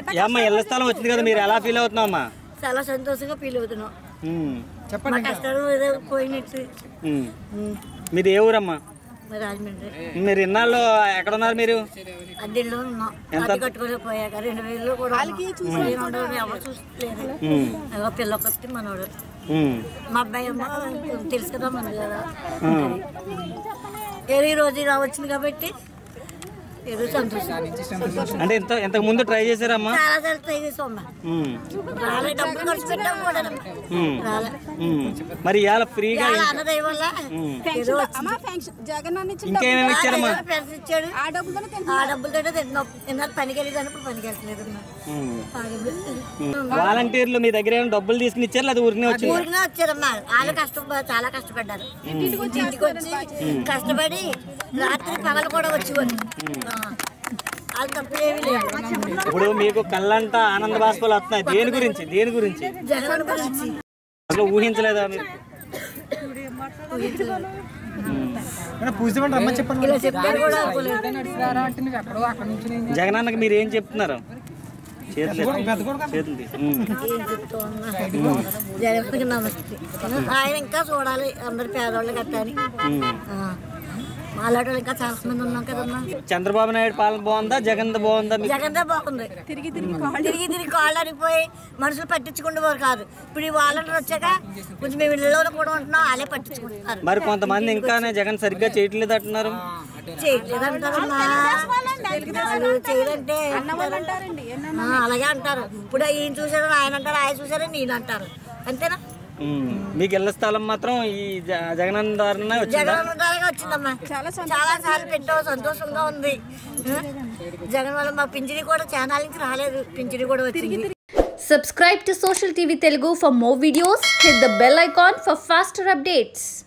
ఏమ్మా ఇళ్ళ స్థలం వచ్చింది కదా మీరు ఎలా ఫీల్ అవుతున్నావమ్మా చాలా సంతోషంగా ఫీల్ అవుతున్నాం ఉమ్, మా కష్టాలు ఏదో పోయినట్టు ఉమ్. ఉమ్, మీది ఏ ఊరమ్మా మరి రాజమండ్రి మీరు ఇన్నాళ్ళు ఎక్కడ ఉన్నారు మీరు అద్దెల్లో ఉన్నాం ఎంత? అద్దె కట్టుకోలేకపోయాక రెండు వేలు కూడా ఉన్నాం. ఏం ఉండదు, ఎవరు చూసలేదు ఉమ్, ఏదో పిల్ల కొత్త మనోడు ఉమ్, మా అబ్బాయి అమ్మ తెలుసు కదా మన కదా ఉమ్. ఏదో ఈ రోజు ఇలా వచ్చింది కాబట్టి ఏదో సంతోషం అంటే ఇంత ఇంతకు ముందు ట్రై చేశారమ్మా చాలా సార్లు ట్రై చేసాం అమ్మ ఉమ్, రాలే డబ్బులు ఖర్చు పెట్టాం కూడా ఉమ్, రాలే ఉమ్. మరి ఇవాళ ఫ్రీగా చాలా అన్నదయ్య వల్ల ఏదో అమ్మా ఫంక్షన్ జగన్ అన్న ఇచ్చిన ఇంకేమేమి ఇచ్చారమ్మా డబ్బులు పెన్షన్ ఇచ్చాడు ఆ డబ్బులతోనే తింటున్నాం. ఆ డబ్బులతో తింటున్నాం ఎన్నాళ్ళు పనికి వెళ్ళేదాన్ని ఇప్పుడు పనికి వెళ్ళట్లేదు అమ్మా. ఉమ్. ఆ డబ్బులు ఉమ్. వాలంటీర్లు మీ దగ్గర ఏమైనా డబ్బులు తీసుకుని ఇచ్చారు లేదా ఊరినే వచ్చి ఊరికినే వచ్చారమ్మా వాళ్ళు కష్టం చాలా కష్టపడ్డారు ఇంటికి వచ్చి కష్టపడి రాత్రి పగలు కూడా వచ్చేవారు ఆ. వాళ్ళు తప్పు ఏమీ లేదు ఇప్పుడు మీకు కళ్ళంతా ఆనంద బాష్పాలు వస్తున్నాయి దేని గురించి దేని గురించి జగన్ గురించి అసలు ఊహించలేదా మీరు ఇలా చెప్పారు కూడా అనుకోలేదు. జగనన్నకి మీరు ఏం చెప్తున్నారు చేతులు ఎత్తి- చేతులు తీసి. ఉమ్. ఏం చెప్తా ఉన్నా జగన్కి నమస్తే ఆయన ఇంకా చూడాలి అందరు పేదవాళ్ళు కట్టాలి అలాంటి వాళ్ళు ఇంకా చాలా మంది ఉన్నాం కదమ్మా చంద్రబాబు నాయుడు పాలన బాగుందా జగన్ బాగుందా మీకు జగన్దే బాగుంది తిరిగి తిరిగి తిరిగి తిరిగి కాళ్ళు అరిగిపోయి మనుషులు పట్టించుకుంటేవారు కాదు ఇప్పుడు ఈ వాలంటీర్ వచ్చాక కొంచెం మేము ఇళ్ళలో కూడా ఉంటున్నాం వాళ్ళే పట్టించుకుంటున్నారు మరి కొంతమంది ఇంకానే జగన్ సరిగ్గా చేయట్లేదు అంటున్నారు చేయలేదంటారమ్మా వాళ్ళు చేయదంటే అంటారండి ఎన్న ఆ, అలాగే అంటారు ఇప్పుడు ఈయన చూసారు ఆయన అంటారు ఆయన చూసారు నేను అంటారు అంతేనా ఉమ్. మీకు ఇళ్ల స్థలం మాత్రం ఈ జ- జగనన్న ద్వారానే వచ్చిందా జగన్ ద్వారాగా వచ్చిందమ్మా చాలా చాలా సార్లు పెట్టావు సంతోషంగా ఉంది ఆ? జగన్ వల్ల మా పింఛని కూడా చాలా నుంచి రాలేదు పింఛని కూడా వచ్చింది Subscribe to Social TV Telugu for more videos. Hit the bell icon for faster updates.